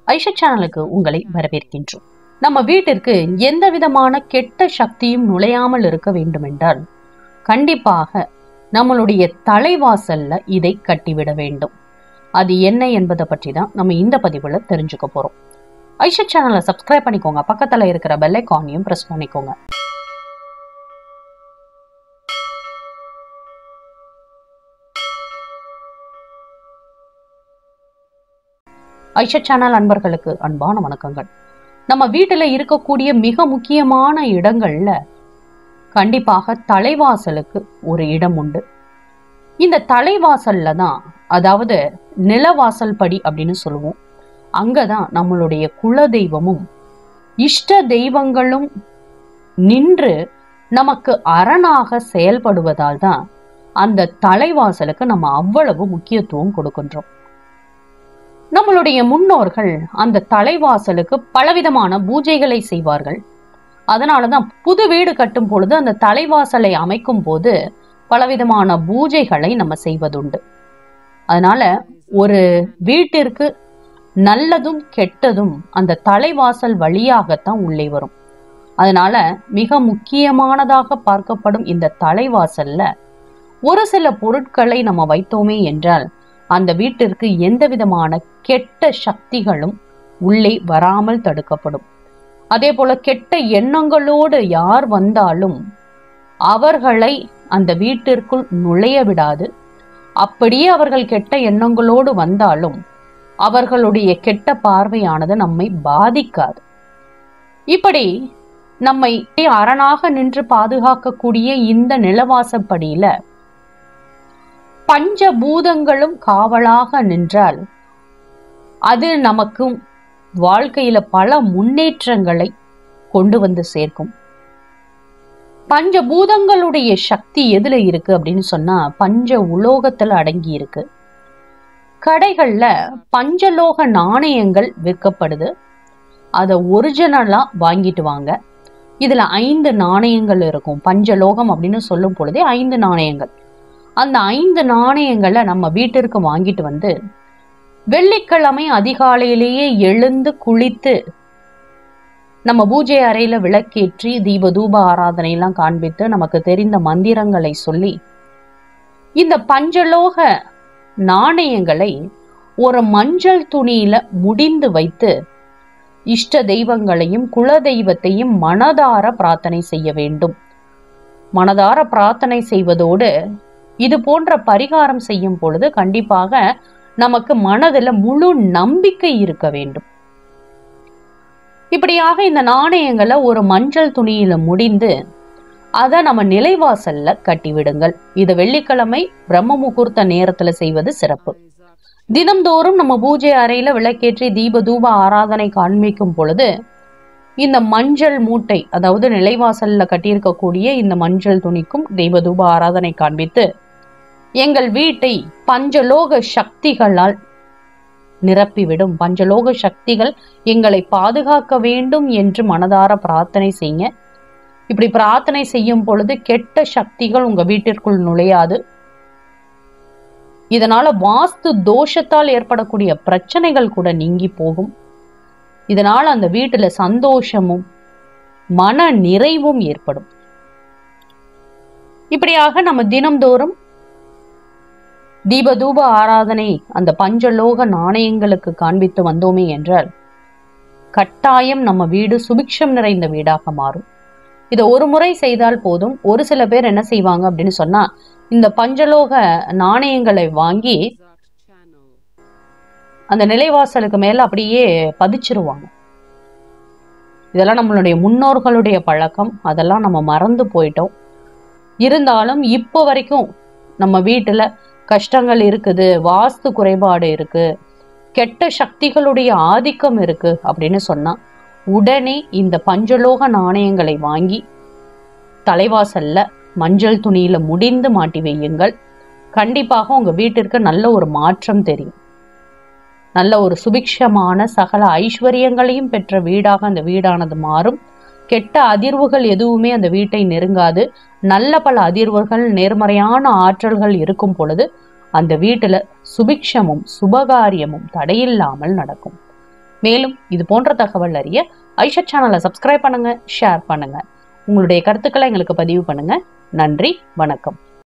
ஐஷா சேனலுக்கு உங்களை வரவேற்கின்றோம் நம்ம வீட்டிற்கு எந்த விதமான கெட்ட சக்தியும் நுழையாமல் இருக்க வேண்டுமென்றால் கண்டிப்பாக நம்மளுடைய தலைவாசல்ல இதை கட்டிவிட வேண்டும் அது என்ன என்பதை பற்றி தான் நம்ம இந்த பதிவுல தெரிஞ்சுக்க போறோம் ஐஷா சேனலை சப்ஸ்கிரைப் பண்ணிக்கோங்க பக்கத்துல இருக்கிற பெல் ஐக்கானையும் பிரஸ் பண்ணிக்கோங்க ஐஷா சேனல் அன்பர்களுக்கு அன்பான வணக்கங்கள் நம்ம வீட்டுல இருக்கக்கூடிய மிக முக்கியமான இடங்கள்ல கண்டிப்பாக தலைவாசலுக்கு ஒரு இடம் உண்டு இந்த தலைவாசல்ல தான் அதாவது நிலவாசல் படி அப்படின்னு சொல்லுவோம் அங்கதான் நம்மளுடைய குல தெய்வமும் இஷ்ட தெய்வங்களும் நின்று நமக்கு அரணாக செயல்படுவதால் தான் அந்த தலைவாசலுக்கு நம்ம அவ்வளவு முக்கியத்துவம் கொடுக்கின்றோம் நம்மளுடைய முன்னோர்கள் அந்த தலைவாசலுக்கு பலவிதமான பூஜைகளை செய்வார்கள் அதனாலதான் புது வீடு கட்டும் பொழுது அந்த தலைவாசலை அமைக்கும் போது பலவிதமான பூஜைகளை நம்ம செய்வதுண்டு அதனால ஒரு வீட்டிற்கு நல்லதும் கெட்டதும் அந்த தலைவாசல் வழியாகத்தான் உள்ளே வரும் அதனால மிக முக்கியமானதாக பார்க்கப்படும் இந்த தலைவாசல்ல ஒரு சில பொருட்களை நம்ம வைத்தோமே என்றால் அந்த வீட்டிற்கு எந்த விதமான கெட்ட சக்திகளும் உள்ளே வராமல் தடுக்கப்படும் அதே போல கெட்ட எண்ணங்களோடு யார் வந்தாலும் அவர்களை அந்த வீட்டிற்குள் நுழைய விடாது அப்படியே அவர்கள் கெட்ட எண்ணங்களோடு வந்தாலும் அவர்களுடைய கெட்ட பார்வையானது நம்மை பாதிக்காது இப்படி நம்மை அரணாக நின்று பாதுகாக்கக்கூடிய இந்த நிலவாசப்படியில பஞ்சபூதங்களும் காவலாக நின்றால் அது நமக்கும் வாழ்க்கையில பல முன்னேற்றங்களை கொண்டு வந்து சேர்க்கும் பஞ்சபூதங்களுடைய சக்தி எதுல இருக்கு அப்படின்னு சொன்னா பஞ்ச உலோகத்துல அடங்கி இருக்கு கடைகள்ல பஞ்சலோக நாணயங்கள் விற்கப்படுது அதை ஒரிஜினலா வாங்கிட்டு வாங்க இதுல ஐந்து நாணயங்கள் இருக்கும் பஞ்சலோகம் அப்படின்னு சொல்லும் பொழுதே ஐந்து நாணயங்கள் அந்த ஐந்து நாணயங்களை நம்ம வீட்டிற்கு வாங்கிட்டு வந்து வெள்ளிக்கிழமை அதிகாலையிலேயே எழுந்து குளித்து நம்ம பூஜை அறையில விளக்கேற்றி தீப தூப ஆராதனை எல்லாம் காண்பித்து நமக்கு தெரிந்த மந்திரங்களை சொல்லி இந்த பஞ்சலோக நாணயங்களை ஒரு மஞ்சள் துணியில முடிந்து வைத்து இஷ்ட தெய்வங்களையும் குல தெய்வத்தையும் மனதார பிரார்த்தனை செய்ய வேண்டும் மனதார பிரார்த்தனை செய்வதோடு இது போன்ற பரிகாரம் செய்யும் பொழுது கண்டிப்பாக நமக்கு மனதில் முழு நம்பிக்கை இருக்க வேண்டும் இப்படியாக இந்த நாணயங்களை ஒரு மஞ்சள் துணியில முடிந்து அதை நம்ம நிலைவாசல்ல கட்டிவிடுங்கள் இது வெள்ளிக்கிழமை பிரம்ம முகூர்த்த நேரத்துல செய்வது சிறப்பு தினம்தோறும் நம்ம பூஜை அறையில விளக்கேற்றி தீப தூப ஆராதனை காண்பிக்கும் பொழுது இந்த மஞ்சள் மூட்டை அதாவது நிலைவாசல்ல கட்டியிருக்கக்கூடிய இந்த மஞ்சள் துணிக்கும் தெய்வ தூப ஆராதனை காண்பித்து எங்கள் வீட்டை பஞ்சலோக சக்திகளால் நிரப்பிவிடும் பஞ்சலோக சக்திகள் எங்களை பாதுகாக்க வேண்டும் என்று மனதார பிரார்த்தனை செய்ய இப்படி பிரார்த்தனை செய்யும் பொழுது கெட்ட சக்திகள் உங்க வீட்டிற்குள் நுழையாது இதனால வாஸ்து தோஷத்தால் ஏற்படக்கூடிய பிரச்சனைகள் கூட நீங்கி போகும் இதனால அந்த வீட்டுல சந்தோஷமும் மன நிறைவும் ஏற்படும் இப்படியாக நம்ம தினம்தோறும் தீபதூப ஆராதனை அந்த பஞ்சலோக நாணயங்களுக்கு காண்பித்து வந்தோமே என்றால் கட்டாயம் நம்ம வீடு சுபிக்ஷம் நிறைந்த வீடாக மாறும் இதை ஒரு முறை செய்தால் போதும் ஒரு சில பேர் என்ன செய்வாங்க அப்படின்னு சொன்னா இந்த பஞ்சலோக நாணயங்களை வாங்கி அந்த நிலைவாசலுக்கு மேல அப்படியே பதிச்சிருவாங்க இதெல்லாம் நம்மளுடைய முன்னோர்களுடைய பழக்கம் அதெல்லாம் நம்ம மறந்து போயிட்டோம் இருந்தாலும் இப்போ வரைக்கும் நம்ம வீட்டுல கஷ்டங்கள் இருக்குது வாஸ்து குறைபாடு இருக்கு கெட்ட சக்திகளுடைய ஆதிக்கம் இருக்கு அப்படின்னு சொன்னா உடனே இந்த பஞ்சலோக நாணயங்களை வாங்கி தலைவாசல்ல மஞ்சள் துணியில முடிந்து மாட்டி வையுங்கள் கண்டிப்பாக உங்க வீட்டிற்கு நல்ல ஒரு மாற்றம் தெரியும் நல்ல ஒரு சுபிக்ஷமான சகல ஐஸ்வர்யங்களையும் பெற்ற வீடாக அந்த வீடானது மாறும் கெட்ட அதிர்வுகள் எதுவுமே அந்த வீட்டை நெருங்காது நல்ல பல அதிர்வுகள் நேர்மறையான ஆற்றல்கள் இருக்கும் பொழுது அந்த வீட்டுல சுபிக்ஷமும் சுபகாரியமும் தடையில்லாமல் நடக்கும் மேலும் இது போன்ற தகவல் அறிய ஐஷா சேனலை சப்ஸ்கிரைப் பண்ணுங்க ஷேர் பண்ணுங்க உங்களுடைய கருத்துக்களை எங்களுக்கு பதிவு பண்ணுங்க நன்றி வணக்கம்